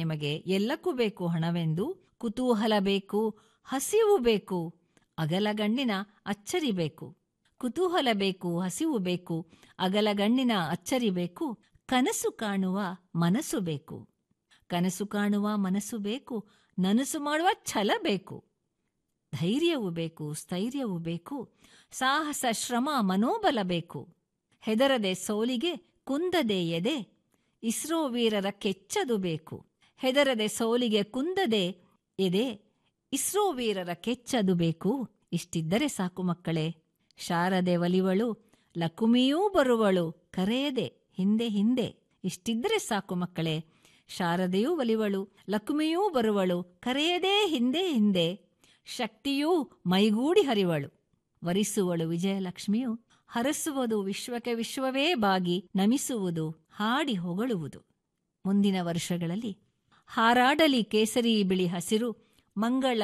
ನಿಮಗೆ ಎಲ್ಲಕ್ಕೂ ಬೇಕು ಹಣವೆಂದು ಕುತೂಹಲ ಬೇಕು ಹಸಿವು ಬೇಕು ಅಗಲಗಣ್ಣಿನ ಅಚ್ಚರಿ ಬೇಕು ಕುತೂಹಲ ಬೇಕು ಹಸಿವು ಬೇಕು ಅಗಲಗಣ್ಣಿನ ಅಚ್ಚರಿ ಬೇಕು ಕನಸು ಕಾಣುವ ಮನಸ್ಸು ಬೇಕು ಕನಸು ಕಾಣುವ ಮನಸ್ಸು ಬೇಕು ನನಸು ಮಾಡುವ ಛಲ ಬೇಕು ಧೈರ್ಯವೂ ಬೇಕು ಸ್ಥೈರ್ಯವೂ ಬೇಕು ಸಾಹಸ ಶ್ರಮ ಮನೋಬಲ ಬೇಕು ಹೆದರದೆ ಸೋಲಿಗೆ ಕುಂದದೆ ಎದೆ ಇಸ್ರೋ ವೀರರ ಕೆಚ್ಚದು ಬೇಕು ಹೆದರದೆ ಸೋಲಿಗೆ ಕುಂದದೆ ಎದೆ ಇಸ್ರೋ ವೀರರ ಕೆಚ್ಚದು ಬೇಕು ಇಷ್ಟಿದ್ದರೆ ಸಾಕು ಮಕ್ಕಳೇ ಶಾರದೆ ಒಲಿವಳು ಲಕುಮಿಯೂ ಬರುವಳು ಕರೆಯದೆ ಹಿಂದೆ ಹಿಂದೆ ಇಷ್ಟಿದ್ದರೆ ಸಾಕು ಮಕ್ಕಳೇ ಶಾರದೆಯೂ ಒಲಿವಳು ಲಕ್ಷ್ಮಿಯೂ ಬರುವಳು ಕರೆಯದೇ ಹಿಂದೆ ಹಿಂದೆ ಶಕ್ತಿಯೂ ಮೈಗೂಡಿ ಹರಿವಳು ವರಿಸುವಳು ವಿಜಯಲಕ್ಷ್ಮಿಯು ಹರಸುವುದು ವಿಶ್ವಕ್ಕೆ ವಿಶ್ವವೇ ಬಾಗಿ ನಮಿಸುವುದು ಹಾಡಿ ಹೊಗಳುವುದು ಮುಂದಿನ ವರ್ಷಗಳಲ್ಲಿ ಹಾರಾಡಲಿ ಕೇಸರಿ ಬಿಳಿ ಹಸಿರು ಮಂಗಳ